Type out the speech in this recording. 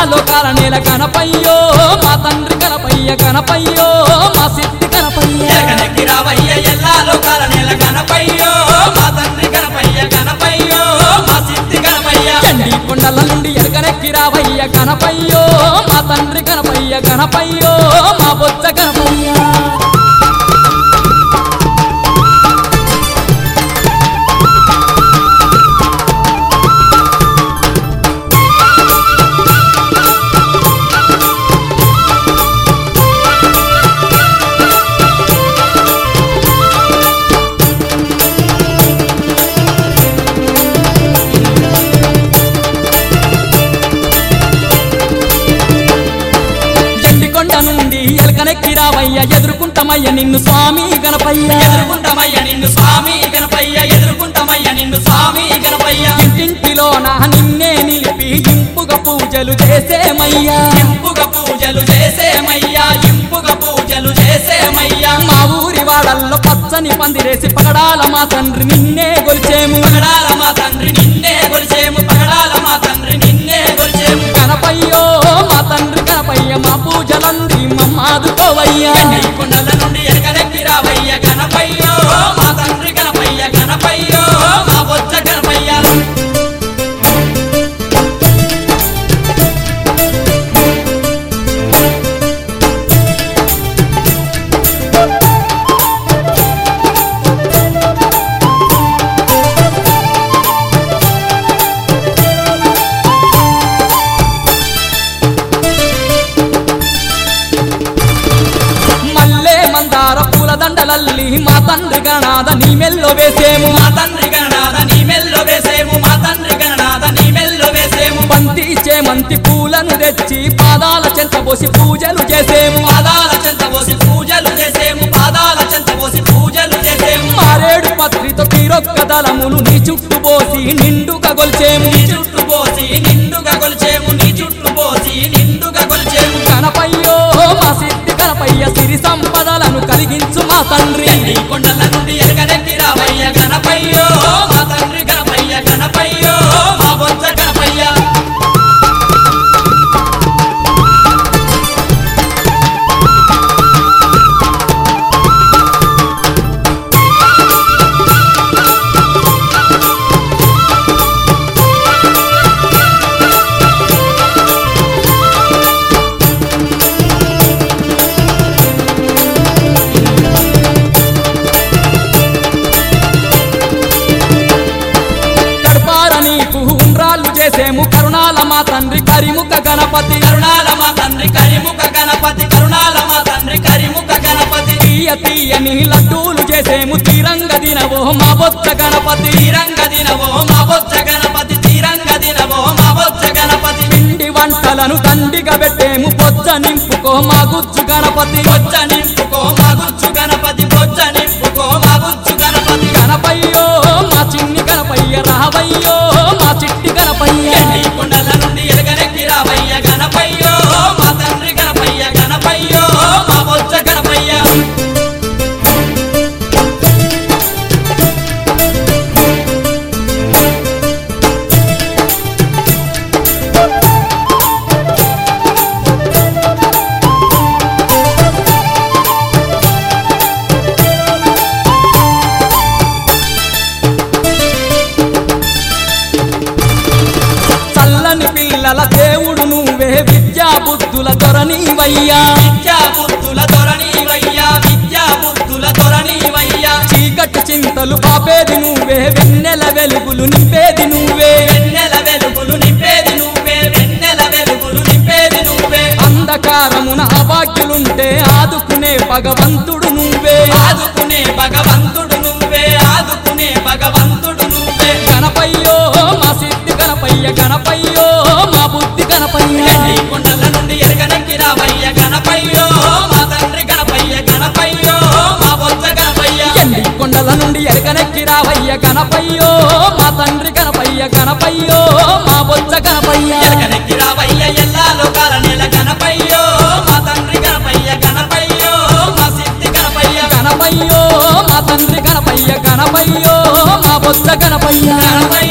లోకాల నేల గణపయ్యో మా తండ్రి గణపయ్య గణపయ్యో మా సిద్ధి గణపయ్య ఎరగనెక్కి రావయ్య ఎల్లా లోకాల నేల గణపయ్యో మా తండ్రి గణపయ్య గణపయ్యో మా సిద్ధి గణపయ్య చండి కొండల నుండి ఎరగనెక్కి రావయ్య గణపయ్యో మా తండ్రి గణపయ్య గణపయ్యో మా బొచ్చ గణపయ్య ఎండి కొండ నుండి ఎలకనెక్కి రావయ్య ఎదుర్కొంటామయ్య నిన్ను స్వామి గణపయ్య ఎదుర్కొంటామయ్య నిన్ను స్వామి గణపయ్య ఎదుర్కొంటామయ్య నిన్ను స్వామి గణపయ్య ఇంటింటిలో నా నిన్నే నిలిపి ఇంపుగా పూజలు చేసేమయ్యా ఇంపుగా పూజలు చేసేమయ్యా ఇంపుగా పూజలు చేసేమయ్యా మా ఊరి వాడల్లో పచ్చని పందిరేసి పగడాల మా తండ్రి నిన్నే గొలిచేము పగడాల మా తండ్రి నిన్నే కొలిచేము పగడాల మా తండ్రి నిన్నే కొలిచేము గణపయ్యో మా తండ్రి గణపయ్య మా పూజలంది మమ్మాదుకోవయ్యా ఈ కొండల నుండి ఎరగనెక్కి రావయ్య గణపయ్యో మా తండ్రి గణపయ్య గణపయ్యో మా బొచ్చ గణపయ్య మల్లె మందార పూల దండలల్లి మా తండ్రి గణాద నీ మెల్లో వేసేము మా తండ్రి గణనాథ నీ మెల్లో వేసేము మా తండ్రి గణనాథ నీ మెల్లో వేసేము బంతి చేమంతి పూలను తెచ్చి పాదాల చెంతబోసి పూజలు చేసేము పాదాల చెంత పోసి పూజలు చేసేము పాదాల చెంత పోసి పూజలు చేసేము మారేడు పత్రితో తీరొక్క దళములు నీ చుట్టూ పోసి నిండుగా గొల్చేము నీ చుట్టూ పోసి నిండుగా కొలిచేము నీ చుట్టూ పోసి నిండుగా కొలిచేము గణపయ్యో మా సిద్ధి గణపయ్య సిరి సంపదలను కలిగించు మా తండ్రి ఈ కొండల నుండి ఎరగనెక్కి రావయ్య గణపయ్యో మా తండ్రి గణపయ్య గణపయ్యో మా బొచ్చ గణపయ్య కడపార నీకు ఉండ్రాళ్ళు చేసేము కరుణాల మా తండ్రి కరిముఖ గణపతి కరుణాల మా తండ్రి కరిముఖ గణపతి కరుణాల మా తండ్రి కరిముఖ గణపతి తీయ తీయని లడ్డూలు చేసేము తీరంగ దినవో మా బొచ్చ గణపతి తీరంగ దినవో మా బొచ్చ గణపతి తీరంగ దినవో మా బొచ్చ గణపతి పిండి వంటలను దండిగా పెట్టేము బొచ్చ నింపుకో మా గుజ్జు గణపతి బొచ్చ నింపుకో మా గుజ్జు గణపతి బొచ్చ నింపుకో మా గుజ్జు గణపతి గణపయ్యో మా చిన్ని గణపయ్య రావయ్యో మా చిట్టి గణపయ్య ఈ కొండల నుండి ఎరగనెక్కి రావయ్య గణపయ్యో మా తండ్రి గణపయ్య గణపయ్యో మా బొచ్చ గణపయ్య చల్లని పిల్లల దేవుడు నువ్వే విద్యా బుద్ధుల దొరనీవయ్యా విద్యా బుద్ధుల దొరనీవయ్యా విద్యా బుద్ధుల దొరనీవయ్యా చీకటి చింతలు పాపేది నువ్వే వెన్నెల వెలుగులు నింపేది నువ్వే వెన్నెల వెలుగులు నింపేది నువ్వే వెన్నెల వెలుగులు నింపేది నువ్వే అంధకారమున అభాగ్యులుంటే ఆదుకునే భగవంతుడు నువ్వే ఆదుకునే భగవంతుడు నువ్వే ఆదుకునే భగవంతుడు నువ్వే గణపయ్యో మా సిద్ధి గణపయ్య గణపయ్యో మా బుద్ధి గణపయ్య ఈ కొండల నుండి ఎరగనక్కి రావయ్య గణపయ్యో మా తండ్రి గణపయ్య గణపయ్యో మా బొచ్చ గణపయ్య ఎండి కొండల నుండి ఎరగనెక్కి రావయ్య గణపయ్యో మా తండ్రి గణపయ్య గణపయ్యో మా బొచ్చ గణపయ్య ఎరగనక్కి రావయ్య ఎల్లా లోకాల నేల గణపయ్యో మా తండ్రి గణపయ్య గణపయ్యో మా సిద్ధి గణపయ్య గణపయ్యో మా తండ్రి గణపయ్య గణపయ్యో మా బొచ్చ గణపయ్య గణపయ్య